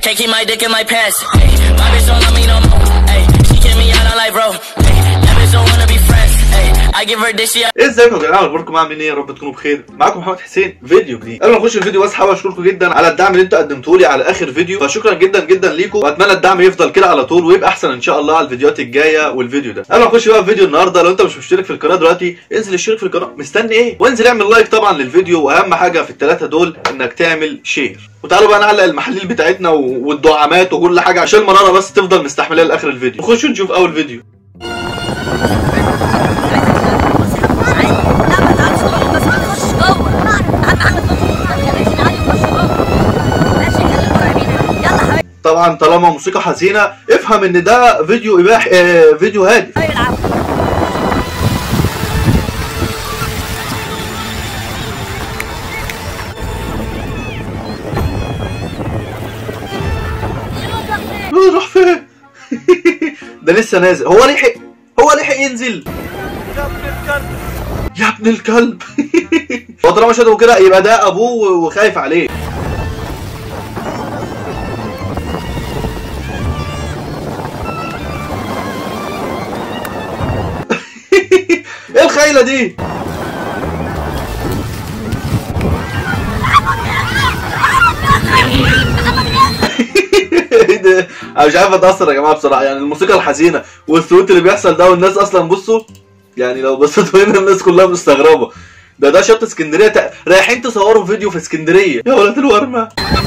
Can't keep my dick in my pants. Hey, my bitch don't love me no more. Hey, she kick me out on like bro. Hey, that bitch don't wanna be friends. Hey, I give her this shit. ازيكم يا جماعه اخباركم عاملين ايه يا رب تكونوا بخير معاكم محمد حسين فيديو جديد قبل ما نخش الفيديو بس حابب اشكركم جدا على الدعم اللي انتوا قدمتوه لي على اخر فيديو فشكرا جدا جدا ليكم واتمنى الدعم يفضل كده على طول ويبقى احسن ان شاء الله على الفيديوهات الجايه والفيديو ده قبل ما نخش بقى في فيديو النهارده لو انت مش مشترك في القناه دلوقتي انزل اشترك في القناه مستني ايه وانزل اعمل لايك طبعا للفيديو واهم حاجه في الثلاثه دول انك تعمل شير وتعالوا بقى نعلق المحاليل بتاعتنا و- والدعامات وكل حاجه عشان المراره بس تفضل مستحمله لاخر الفيديو نخش نشوف اول فيديو لا ما تعرفش تقول بس ما تخشش جوه اهم حاجه تخش يا باشا تعالي نخش جوه ماشي خليكم قريبين يلا حبايبي طبعا طالما موسيقى حزينه افهم ان ده فيديو اباحي آه فيديو هادف العبوا آه، راح فين ده لسه نازل هو لحق هو لحق ينزل يا ابن الكلب هو طالما شاده كده يبقى ده ابوه وخايف عليه ايه الخيله دي ايه ده انا مش عارف اتاثر يا جماعه بصراحه يعني الموسيقى الحزينه والصوت اللي بيحصل ده والناس اصلا بصوا يعني لو بصيتوا هنا الناس كلها مستغربه ده ده شط اسكندريه تق- رايحين تصوروا فيديو في اسكندريه يا ولاد الورمه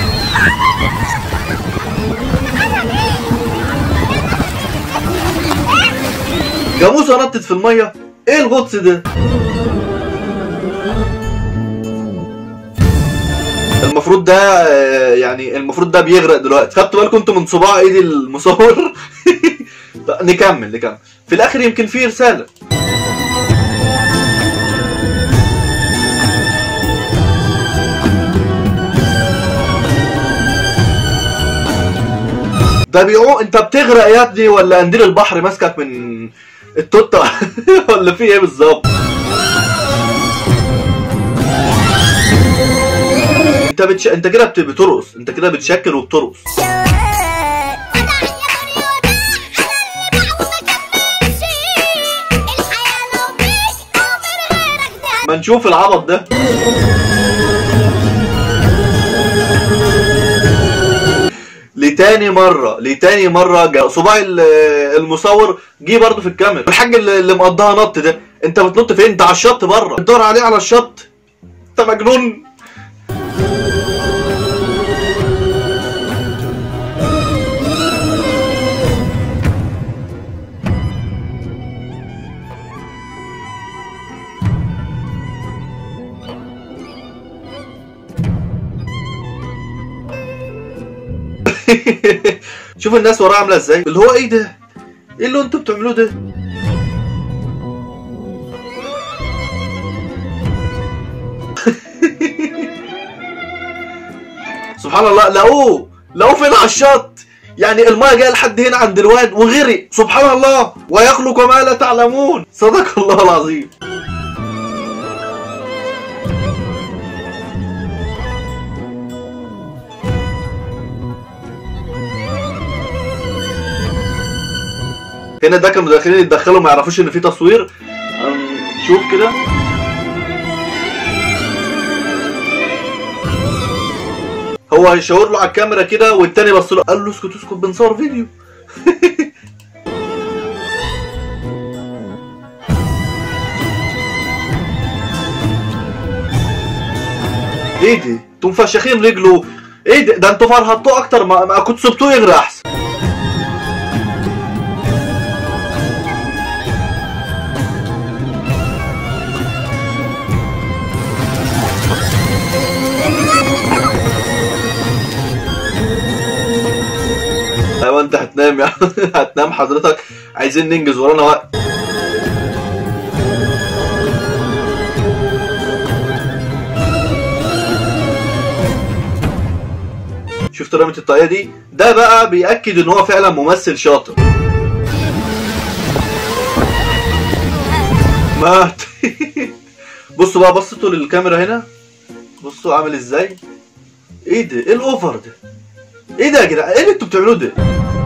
جاموسه نطت في الميه ايه الغطس ده المفروض ده آه، يعني المفروض ده بيغرق دلوقتي خدتوا بالكم انتوا من صباع ايدي المصور طب نكمل نكمل في الاخر يمكن في رساله ده بيعوم انت بتغرق يا ابني ولا قنديل البحر ماسكك من التوته ولا في ايه بالظبط انت بتش... انت كده بت... بترقص انت كده بتشكل وبترقص ما نشوف العبط ده لتاني مرة لتاني مرة جا صباع ال- المصور جه برضه في الكاميرا الحاج اللي اللي مقضاها نط ده انت بتنط فين انت على الشط بره بتدور عليه على الشط انت مجنون شوف الناس وراه عامله ازاي اللي هو ايه ده ايه اللي انتوا بتعملوه ده سبحان الله لقوه لقوه فين على الشط يعني المايه جايه لحد هنا عند الواد وغرق سبحان الله ويخلق ما لا تعلمون صدق الله العظيم هنا ده كانوا داخلين يتدخلوا ما يعرفوش ان في تصوير أم، شوف كده هو هيشاور له على الكاميرا كده والتاني بص له قال له اسكت اسكت بنصور فيديو ايه دي؟ انتوا مفشخين رجله ايه ده؟ ده انتوا فرهطوه اكتر ما, ما كنت سبتوه يغرق احسن ايوه انت هتنام يا هتنام حضرتك عايزين ننجز ورانا وقت شفت رمية الطاقية دي ده بقى بيأكد ان هو فعلا ممثل شاطر مات بصوا بقى بصيتوا للكاميرا هنا بصوا عامل ازاي ايه ده ايه الاوفر ده ايه ده يا جدعان ايه اللي انتوا بتعملوه ده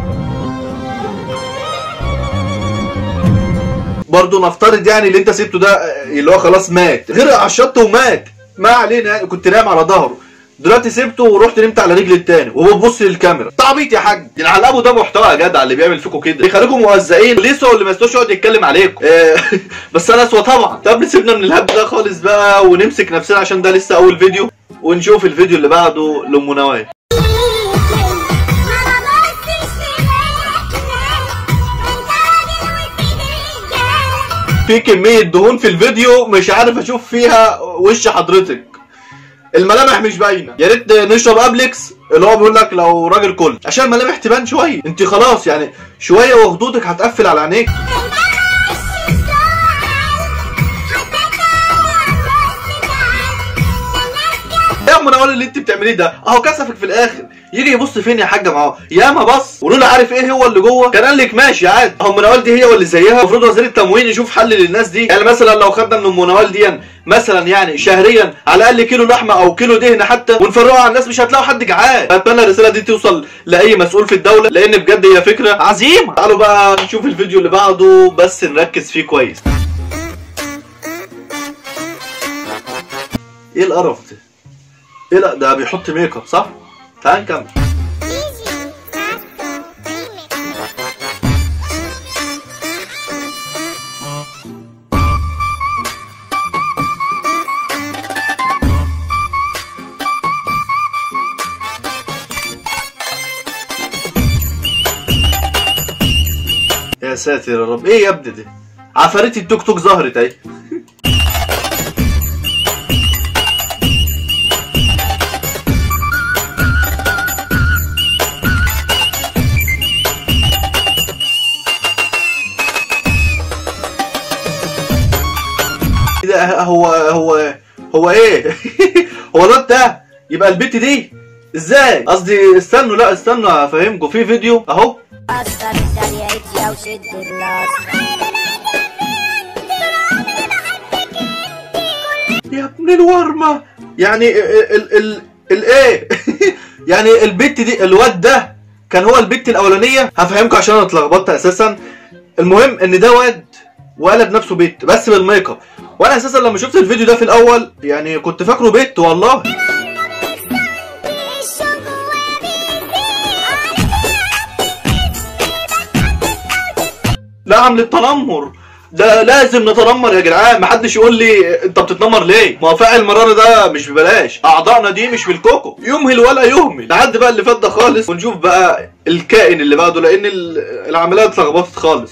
برضه نفترض يعني اللي انت سبته ده آه، اللي هو خلاص مات غرق على الشط ومات ما علينا يعني كنت نايم على ظهره دلوقتي سبته ورحت نمت على رجل التاني وببص للكاميرا تعبيط يا حاج يعني على ابو ده محتوى يا جدع اللي بيعمل فيكم كده بيخليكم موزعين اللي يسوى واللي ما يسواش يقعد يتكلم عليكم آه، بس انا اسوى طبعا طب سيبنا من الهبد ده خالص بقى ونمسك نفسنا عشان ده لسه اول فيديو ونشوف الفيديو اللي بعده لام نواف في كمية دهون في الفيديو مش عارف اشوف فيها وش حضرتك الملامح مش باينه يا ريت نشرب ابلكس اللي هو بيقول لك لو راجل كل عشان الملامح تبان شويه انت خلاص يعني شويه وخدودك هتقفل على عينيك ايه يا ام نوال اللي انت بتعمليه ده اهو كسفك في الاخر يجي يبص فين يا حاجه معاه ياما بص ولولا عارف ايه هو اللي جوه كان قال لك ماشي عادي اهو ام نوال دي هي واللي زيها المفروض وزير التموين يشوف حل للناس دي يعني مثلا لو خدنا من ام نوال دي مثلا يعني شهريا على الاقل كيلو لحمه او كيلو دهن حتى ونفرقه على الناس مش هتلاقوا حد جعان اتمنى الرساله دي توصل لاي مسؤول في الدوله لان بجد هي فكره عظيمه تعالوا بقى نشوف الفيديو اللي بعده بس نركز فيه كويس ايه القرف ده ايه لا ده بيحط ميك اب صح تعال نكمل يا ساتر يا رب ايه يا ابني ده عفاريت التوك توك ظهرت اهي إيه ده هو هو هو ايه هو ده ده يبقى البت دي ازاي قصدي استنوا لا استنوا افهمكم في فيديو اهو أكثر الدنيا يا وشد الراس يا ابن الورمة يعني ال ال ال الايه يعني البت دي الواد ده كان هو البت الاولانيه هفهمكم عشان انا اتلخبطت اساسا المهم ان ده واد وقلب نفسه بت بس بالميك اب وانا اساسا لما شفت الفيديو ده في الاول يعني كنت فاكره بت والله لا عامل التنمر ده لازم نتنمر يا جدعان محدش يقول لي انت بتتنمر ليه ما هو فاعل مرارة ده مش ببلاش اعضائنا دي مش بالكوكو يمهل ولا يهمل لحد بقى اللي فات ده خالص ونشوف بقى الكائن اللي بعده لان ال- العمليه اتلخبطت خالص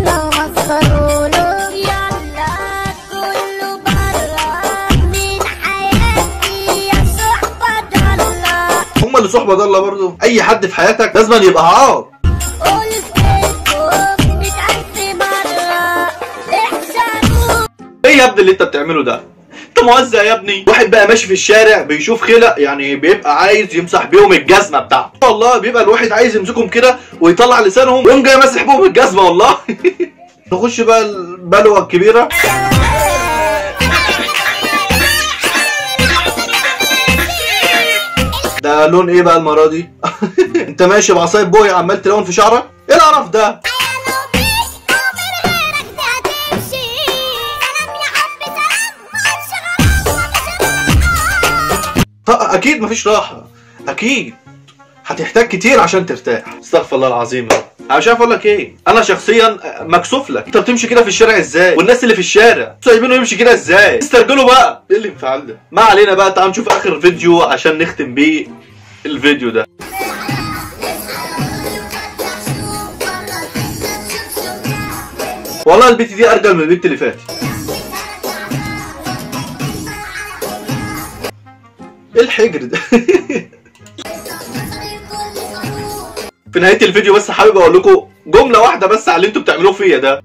هم اللي صحبه ضاله برضه اي حد في حياتك لازم يبقى عار ايه يا ابني اللي انت بتعمله ده انت موزع يا ابني واحد بقى ماشي في الشارع بيشوف خلق يعني بيبقى عايز يمسح بيهم الجزمه بتاعته والله بيبقى الواحد عايز يمسكهم كده ويطلع لسانهم ويقوم جاي ماسح بيهم الجزمه والله نخش بقى البلوه الكبيره ده لون ايه بقى المره دي انت ماشي بعصايه بوي عمال تلون في شعرك ايه القرف ده طب اكيد مفيش راحه اكيد هتحتاج كتير عشان ترتاح استغفر الله العظيم يا رب. انا مش عارف اقول لك ايه انا شخصيا مكسوف لك انت بتمشي كده في الشارع ازاي والناس اللي في الشارع سايبينه يمشي كده ازاي استرجلوا بقى ايه اللي انفعال ده ما علينا بقى تعال نشوف اخر فيديو عشان نختم بيه الفيديو ده والله البت دي ارجل من البت اللي فاتت ايه الحجر ده في نهايه الفيديو بس حابب اقول لكم جمله واحده بس على اللي انتوا بتعملوه فيا ده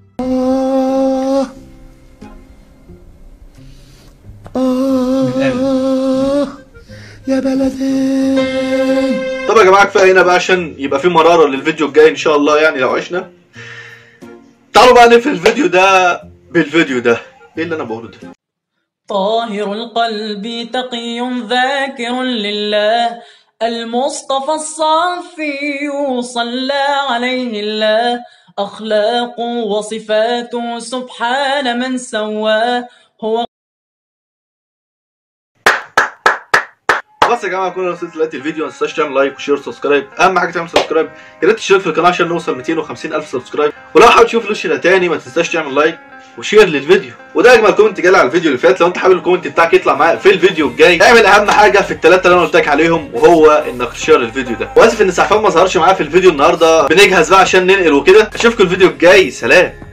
يا بلدي طب يا جماعه كفايه هنا بقى عشان يبقى في مراره للفيديو الجاي ان شاء الله يعني لو عشنا تعالوا بقى نقفل الفيديو ده بالفيديو ده ايه اللي انا بقوله ده طاهر القلب تقي ذاكر لله المصطفى الصافي صلى عليه الله أخلاق وصفاته سبحان من سواه هو خلاص يا جماعه كنا وصلت دلوقتي الفيديو ما تنساش تعمل لايك وشير وسبسكرايب اهم حاجه تعمل سبسكرايب يا ريت تشترك في القناه عشان نوصل 250 الف سبسكرايب ولو حابب تشوف الوش ده تاني ما تنساش تعمل لايك وشير للفيديو وده اجمل كومنت جالي على الفيديو اللي فات لو انت حابب الكومنت بتاعك يطلع معايا في الفيديو الجاي اعمل اهم حاجه في الثلاثه اللي انا قلت لك عليهم وهو انك تشير الفيديو ده واسف ان سعفان ما ظهرش معايا في الفيديو النهارده بنجهز بقى عشان ننقل وكده اشوفكم الفيديو الجاي سلام